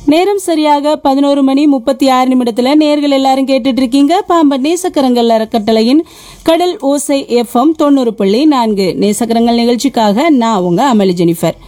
நேரம் சரியாக பதினோரு மணி முப்பத்தி ஆறு நிமிடத்துல நேர்கள் எல்லாரும் கேட்டுட்டு இருக்கீங்க பாம்பன் நேசக்கரங்கள் அறக்கட்டளையின் கடல் ஓசை எஃப்எம் தொண்ணூறு புள்ளி நான்கு நேசக்கரங்கள் நிகழ்ச்சிக்காக நான் உங்க அமளி ஜெனிஃபர்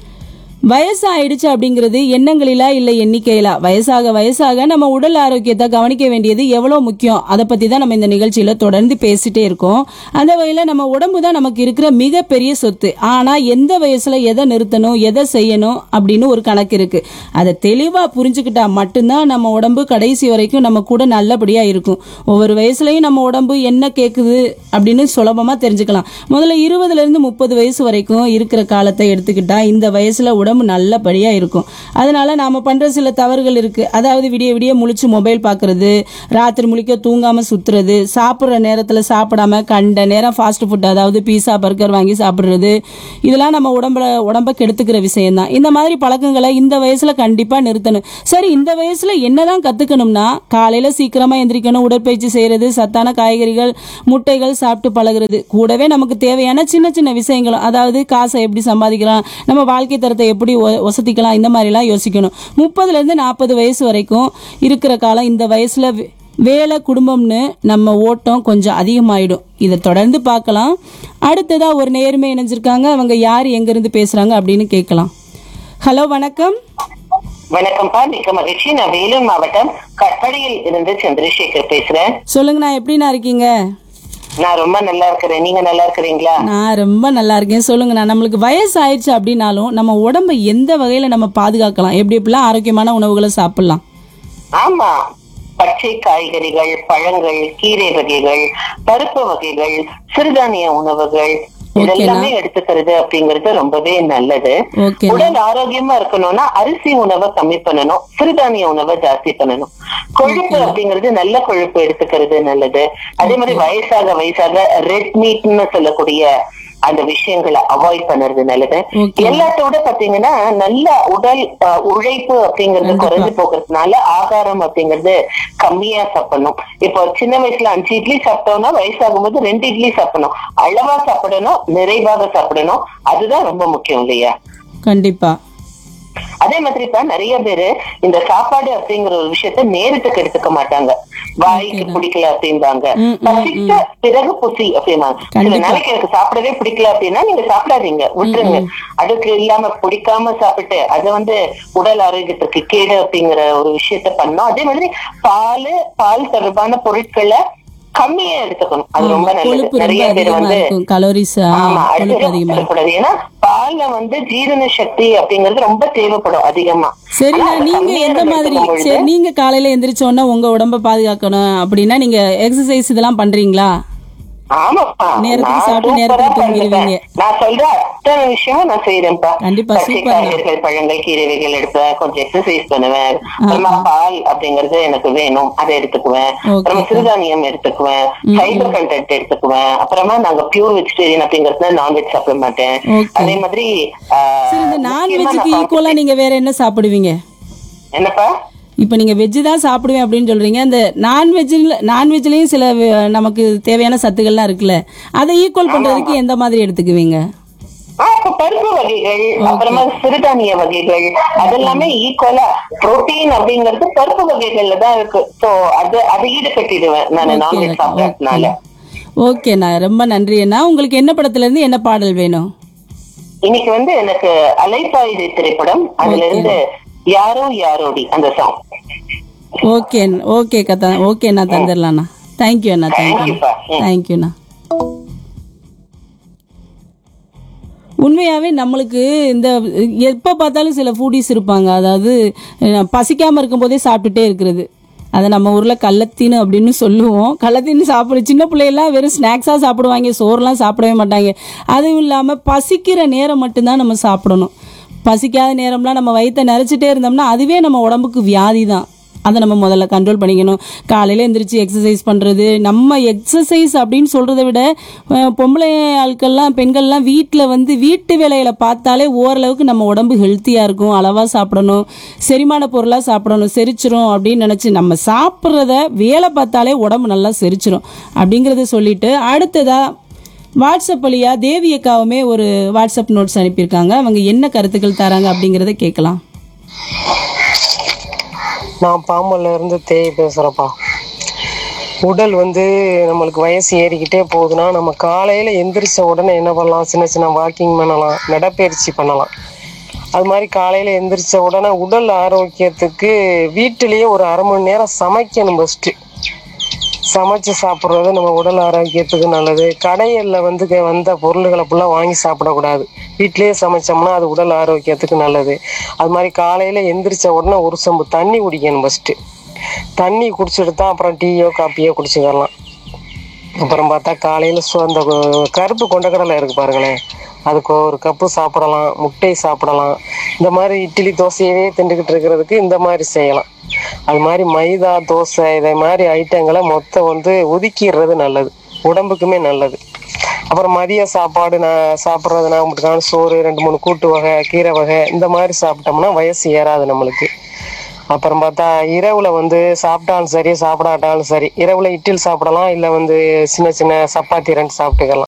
வயசாயிடுச்சு அப்படிங்கிறது எண்ணங்களிலா இல்லை எண்ணிக்கையிலா வயசாக வயசாக நம்ம உடல் ஆரோக்கியத்தை கவனிக்க வேண்டியது எவ்வளோ முக்கியம் அதை பத்தி தான் நம்ம இந்த நிகழ்ச்சியில தொடர்ந்து பேசிட்டே இருக்கோம் அந்த வகையில நம்ம உடம்பு தான் நமக்கு இருக்கிற மிகப்பெரிய சொத்து ஆனா எந்த வயசுல எதை நிறுத்தணும் எதை செய்யணும் அப்படின்னு ஒரு கணக்கு இருக்கு அதை தெளிவா புரிஞ்சுக்கிட்டா மட்டும்தான் நம்ம உடம்பு கடைசி வரைக்கும் நம்ம கூட நல்லபடியா இருக்கும் ஒவ்வொரு வயசுலயும் நம்ம உடம்பு என்ன கேக்குது அப்படின்னு சுலபமா தெரிஞ்சுக்கலாம் முதல்ல இருபதுல இருந்து முப்பது வயசு வரைக்கும் இருக்கிற காலத்தை எடுத்துக்கிட்டா இந்த வயசுல உடம்பு நல்லபடியா இருக்கும் அதனால நாம பண்ற சில தவறுகள் இருக்கு அதாவது விடிய விடிய முழிச்சு மொபைல் பாக்குறது ராத்திரி முழிக்க தூங்காம சுத்துறது சாப்பிடுற நேரத்துல சாப்பிடாம கண்ட நேரம் ஃபாஸ்ட் ஃபுட் அதாவது பீஸா பர்கர் வாங்கி சாப்பிடுறது இதெல்லாம் நம்ம உடம்புல உடம்ப கெடுத்துக்கிற விஷயம் தான் இந்த மாதிரி பழக்கங்களை இந்த வயசுல கண்டிப்பா நிறுத்தணும் சரி இந்த வயசுல என்னதான் கத்துக்கணும்னா காலையில சீக்கிரமா எந்திரிக்கணும் உடற்பயிற்சி செய்யறது சத்தான காய்கறிகள் முட்டைகள் சாப்பிட்டு பழகுறது கூடவே நமக்கு தேவையான சின்ன சின்ன விஷயங்களும் அதாவது காசை எப்படி சம்பாதிக்கலாம் நம்ம வாழ்க்கை தரத்தை எப்படி ஒ- ஒசத்திக்கலாம் இந்த மாதிரிலாம் யோசிக்கணும் முப்பதுல இருந்து நாற்பது வயசு வரைக்கும் இருக்கிற காலம் இந்த வயசுல வே- வேலை குடும்பம்னு நம்ம ஓட்டம் கொஞ்சம் அதிகமாயிடும் இதை தொடர்ந்து பார்க்கலாம் அடுத்ததா ஒரு நேர்மை இணைஞ்சிருக்காங்க அவங்க யார் எங்கிருந்து பேசுறாங்க அப்படின்னு கேட்கலாம் ஹலோ வணக்கம் வணக்கம்ப்பா மிக்க மகிழ்ச்சி நான் வேலூர் மாவட்டம் கட்படியில் இருந்து சந்திரசேகர் பேசுறேன் சொல்லுங்கண்ணா எப்படிண்ணா இருக்கீங்க நான் ரொம்ப நல்லா இருக்கிறேன் நீங்க நல்லா இருக்கிறீங்களா நான் ரொம்ப நல்லா இருக்கேன் சொல்லுங்கண்ணா நம்மளுக்கு வயசு ஆயிடுச்சு அப்படின்னாலும் நம்ம உடம்ப எந்த வகையில நம்ம பாதுகாக்கலாம் எப்படி எப்படிலாம் ஆரோக்கியமான உணவுகளை சாப்பிடலாம் ஆமா பச்சை காய்கறிகள் பழங்கள் கீரை வகைகள் பருப்பு வகைகள் சிறுதானிய உணவுகள் இதெல்லாமே எடுத்துக்கிறது அப்படிங்கிறது ரொம்பவே நல்லது ஓகே உடல் ஆரோக்கியமா இருக்கணும்னா அரிசி உணவை கம்மி பண்ணணும் சிறுதானிய உணவை ஜாஸ்தி பண்ணணும் கொழுப்பு அப்படிங்கிறது நல்ல கொழுப்பு எடுத்துக்கிறது நல்லது அதே மாதிரி வயசாக வயசாக ரெட் மீட்னு சொல்லக்கூடிய அந்த விஷயங்களை அவாய்ட் பண்றது நல்லது Okay. எல்லாத்தோட பாத்தீங்கன்னா நல்ல உடல் அஹ், உழைப்பு அப்படிங்கிறது குறைஞ்சு போகிறதுனால ஆகாரம் அப்படிங்கிறது கம்மியா சாப்பிடணும் இப்போ சின்ன வயசுல அஞ்சு இட்லி சாப்பிட்டோம்னா வயசாகும் போது ரெண்டு இட்லி சாப்பிடணும் அளவா சாப்பிடணும் நிறைவாக சாப்பிடணும் அதுதான் ரொம்ப முக்கியம் இல்லையா கண்டிப்பா அதே மாதிரி இப்ப நிறைய பேரு இந்த சாப்பாடு அப்படிங்கிற ஒரு விஷயத்த நேரத்துக்கு எடுத்துக்க மாட்டாங்க வாய்க்கு பிடிக்கல அப்படிம்பாங்க ம், ம், பசித்த பிறகு புசி அப்படிம்பாங்க சில கண்டிப்பா. நாளைக்கு எனக்கு சாப்பிடவே பிடிக்கல அப்படின்னா நீங்க சாப்பிடாதீங்க விட்டுருங்க அதுக்கு இல்லாம பிடிக்காம சாப்பிட்டு அது வந்து உடல் ஆரோக்கியத்துக்கு கேடு அப்படிங்கிற ஒரு விஷயத்த பண்ணோம் அதே மாதிரி பால் பால் தொடர்பான பொருட்களை கம்மியா எடுத்துக்கணும் அது ரொம்ப நல்லது கொழுப்பு ரொம்ப நிறைய பேர் அதிகமா வந்து இருக்கும் கலோரிஸ் ஆமா கொழுப்பு அடுத்தது அதிகமா இருக்கும் சொல்லக்கூடாது ஏன்னா பால்ல வந்து ஜீரண சக்தி அப்படிங்கிறது ரொம்ப தேவைப்படும் அதிகமா சரிண்ணா ஆனா அதை நீங்க கம்மியா எந்த மாதிரி எடுத்துக்கும் பொழுது- சரி நீங்க காலையில எந்திரிச்ச உடனே உங்க உடம்ப பாதுகாக்கணும் அப்படின்னா நீங்க எக்ஸசைஸ் இதெல்லாம் பண்றீங்களா ஆமாப்பா நேரத்துக்கு நான் சாப்பிட்டு சூப்பரா நேரத்துக்கு பண்ணிட்டேன். தூங்கிடுவீங்க. நான் சொல்ற அத்தனை விஷயமும் நான் செய்யறேன்ப்பா கண்டிப்பா, பச்சை சூப்பர்ண்ணா. காய்கறிகள் பழங்கள் கீரை வகைகள் எடுப்பேன் கொஞ்சம் எக்ஸசைஸ் பண்ணுவேன் அப்புறமா பால் அப்படிங்கறது எனக்கு வேணும் அதை எடுத்துக்குவேன் Okay, அப்புறமா சிறுதானியம் எடுத்துக்குவேன் ஃபைபர் கண்டென்ட் எடுத்துக்குவேன் அப்புறமா நாங்க பியூர் வெஜிடேரியன் அப்படிங்கறதுல நான்வெஜ் சாப்பிட மாட்டேன் Okay. அதே மாதிரி ஆஹ், சரி இந்த முக்கியமா நான்வெஜ்ஜுக்கு நான் ஈக்குவலா நீங்க வேற என்ன சாப்பிடுவீங்க என்னப்பா இப்போ நீங்க வெஜ்ஜு தான் சாப்பிடுவேன் அப்படின்னு சொல்றீங்க அந்த நான்வெஜ்ல நான்வெஜ்லயும் சில வே- நமக்கு தேவையான சத்துக்கள்லாம் இருக்குல்ல அதை ஈக்குவல் பண்றதுக்கு எந்த மாதிரி எடுத்துக்குவீங்க ஆ, இப்ப பருப்பு வகைகள் அப்புறமா சிறுதானிய வகைகள் அதெல்லாமே ஈக்குவலா புரோட்டீன் அப்படிங்கிறது பருப்பு வகைகள்ல தான் இருக்கு சோ அது அதை ஈடு கட்டிடுவேன் நான் நான்வெஜ் சாப்பிடறதுனால ஓகேண்ணா ரொம்ப நன்றி அண்ணா உங்களுக்கு என்ன படத்துல இருந்து என்ன பாடல் வேணும் இன்னைக்கு வந்து எனக்கு அலைப்பாயுதை திரைப்படம் அதுல இருந்து யாரோ யாரோடி அந்த சாங் ஓகே ஓகே கதா ஓகேண்ணா தந்துடலாண்ணா தேங்க்யூ அண்ணா தேங்க்யூ தேங்க்யூப்பா ம். தேங்க்யூண்ணா உண்மையாகவே நம்மளுக்கு இந்த எப்போ பார்த்தாலும் சில ஃபூடிஸ் இருப்பாங்க அதாவது அஹ், பசிக்காம இருக்கும்போதே சாப்பிட்டுட்டே இருக்கிறது அதை நம்ம ஊரில் கள்ளத்தீனு அப்படின்னு சொல்லுவோம் கள்ளத்தீனு சாப்பிட சின்ன பிள்ளையெல்லாம் வெறும் ஸ்நாக்ஸாக சாப்பிடுவாங்க சோறுலாம் சாப்பிடவே மாட்டாங்க அதுவும் இல்லாமல் பசிக்கிற நேரம் மட்டும்தான் நம்ம சாப்பிடணும் பசிக்காத நேரம்லாம் நம்ம வயித்தை நிறைச்சிட்டே இருந்தோம்னா அதுவே நம்ம உடம்புக்கு வியாதி தான் அதை நம்ம முதல்ல கண்ட்ரோல் பண்ணிக்கணும் காலையில் எந்திரிச்சு எக்ஸசைஸ் பண்ணுறது நம்ம எக்ஸசைஸ் அப்படின்னு சொல்கிறத விட அஹ், பொம்பளை ஆட்கள்லாம் பெண்கள்லாம் வீட்டில் வந்து வீட்டு வேலைகளை பார்த்தாலே ஓரளவுக்கு நம்ம உடம்பு ஹெல்த்தியாக இருக்கும் அளவாக சாப்பிடணும் செரிமான பொருளாக சாப்பிடணும் செரிச்சிரும் அப்படின்னு நினச்சி நம்ம சாப்பிட்றத வேலை பார்த்தாலே உடம்பு நல்லா செரிச்சிரும் அப்படிங்கிறத சொல்லிட்டு அடுத்ததாக வாட்ஸ்அப் வழியா தேவி அக்காவுமே ஒரு வாட்ஸ்அப் நோட்ஸ் அனுப்பியிருக்காங்க அவங்க என்ன கருத்துக்கள் தராங்க அப்படிங்கிறத கேட்கலாம் நான் பாம்பன்ல இருந்து தேய் பேசுறேன்ப்பா உடல் வந்து நம்மளுக்கு வயசு ஏறிக்கிட்டே போகுதுன்னா நம்ம காலையில எந்திரிச்ச உடனே என்ன பண்ணலாம் சின்ன சின்ன வாக்கிங் பண்ணலாம் நடைப்பயிற்சி பண்ணலாம் அது மாதிரி காலையில எந்திரிச்ச உடனே உடல் ஆரோக்கியத்துக்கு வீட்டிலேயே ஒரு அரை மணி நேரம் சமைக்கணும் ஃபஸ்ட்டு சமைச்சு சாப்பிட்றது நம்ம உடல் ஆரோக்கியத்துக்கு நல்லது கடைகளில் வந்து க- வந்த பொருள்களை ஃபுல்லாக வாங்கி சாப்பிடக்கூடாது வீட்டிலேயே சமைச்சோம்னா அது உடல் ஆரோக்கியத்துக்கு நல்லது அது மாதிரி காலையில் எந்திரிச்ச உடனே ஒரு சொம்பு தண்ணி குடிக்கணும் ஃபஸ்ட்டு தண்ணி குடிச்சிட்டு தான் அப்புறம் டீயோ காப்பியோ குடிச்சுக்கலாம் அப்புறம் பார்த்தா காலையில் சு அந்த கு- கருப்பு கொண்டக்கடலை இருக்கு பாருங்களேன் அதுக்கு ஒரு கப்பு சாப்பிடலாம் முட்டை சாப்பிடலாம் இந்த மாதிரி இட்லி தோசையவே திண்டுக்கிட்டு இருக்கிறதுக்கு இந்த மாதிரி செய்யலாம் அது மாதிரி மைதா தோசை இதை மாதிரி ஐட்டங்களை மொத்தம் வந்து ஒதுக்கிடுறது நல்லது உடம்புக்குமே நல்லது அப்புறம் மதிய சாப்பாடு நான் சாப்பிட்றதுனா மட்டுக்கான சோறு ரெண்டு மூணு கூட்டு வகை கீரை வகை இந்த மாதிரி சாப்பிட்டோம்னா வயசு ஏறாது நம்மளுக்கு அப்புறம் பார்த்தா இரவுல வந்து சாப்பிட்டாலும் சரி சாப்பிடாட்டாலும் சரி இரவுல இட்லி சாப்பிடலாம் இல்லை வந்து சின்ன சின்ன சப்பாத்தி ரெண்டு சாப்பிட்டுக்கலாம்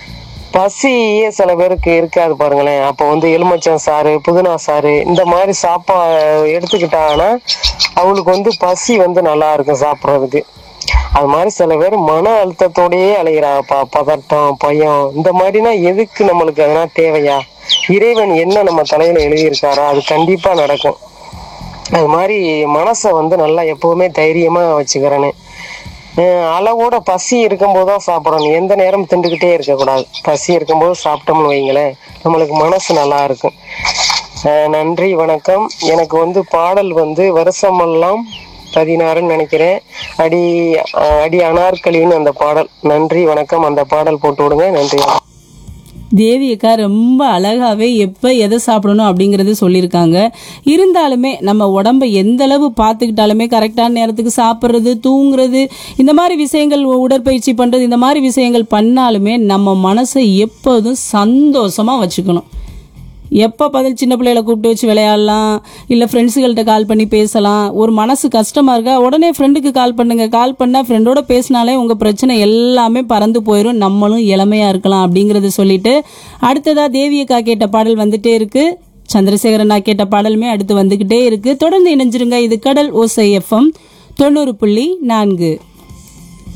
பசியே சில பேருக்கு இருக்காது பாருங்களேன் அப்போ வந்து எலுமிச்சம் சாறு புதினா சாறு இந்த மாதிரி சாப்பா எடுத்துக்கிட்டாங்கன்னா அவங்களுக்கு வந்து பசி வந்து நல்லா இருக்கும் சாப்பிட்றதுக்கு அது மாதிரி சில பேர் மன அழுத்தத்தோடயே அலைகிறாப்பா பதட்டம் பயம் இந்த மாதிரினா எதுக்கு நம்மளுக்கு அதெல்லாம் தேவையா இறைவன் என்ன நம்ம தலையில எழுதியிருக்காரோ அது கண்டிப்பா நடக்கும் அது மாதிரி மனசை வந்து நல்லா எப்பவுமே தைரியமா வச்சுக்கிறேன்னு அஹ் அளவோட பசி இருக்கும்போது தான் சாப்பிடணும் எந்த நேரம் திண்டுக்கிட்டே இருக்கக்கூடாது பசி இருக்கும்போது சாப்பிட்டோம்னு வைங்களேன் நம்மளுக்கு மனசு நல்லா இருக்கும் அஹ் நன்றி வணக்கம் எனக்கு வந்து பாடல் வந்து வருஷமெல்லாம் பதினாறுன்னு நினைக்கிறேன் அடி அஹ் அடி அனார்கலின்னு அந்த பாடல் நன்றி வணக்கம் அந்த பாடல் போட்டு விடுங்க நன்றி வணக்கம். தேவி அக்கா ரொம்ப அழகாவே எப்ப எதை சாப்பிடணும் அப்படிங்கறது சொல்லியிருக்காங்க இருந்தாலுமே நம்ம உடம்ப எந்த அளவு பார்த்துக்கிட்டாலுமே கரெக்டான நேரத்துக்கு சாப்பிட்றது தூங்குறது இந்த மாதிரி விஷயங்கள் உ- உடற்பயிற்சி பண்றது இந்த மாதிரி விஷயங்கள் பண்ணாலுமே நம்ம மனசை எப்போதும் சந்தோஷமா வச்சுக்கணும் எப்போ பதில் சின்ன பிள்ளைகளை கூப்பிட்டு வச்சு விளையாடலாம் இல்லை ஃப்ரெண்ட்ஸுகள்கிட்ட கால் பண்ணி பேசலாம் ஒரு மனசு கஷ்டமாக இருக்கா உடனே ஃப்ரெண்டுக்கு கால் பண்ணுங்க கால் பண்ணால் ஃப்ரெண்டோட பேசினாலே உங்கள் பிரச்சனை எல்லாமே பறந்து போயிடும் நம்மளும் இளமையாக இருக்கலாம் அப்படிங்கிறத சொல்லிட்டு அடுத்ததாக தேவியக்கா கேட்ட பாடல் வந்துட்டே இருக்கு சந்திரசேகரன் நான் கேட்ட பாடலுமே அடுத்து வந்துக்கிட்டே இருக்கு தொடர்ந்து இணைஞ்சிருங்க இது கடல் ஓசை எஃப்எம் தொண்ணூறு புள்ளி நான்கு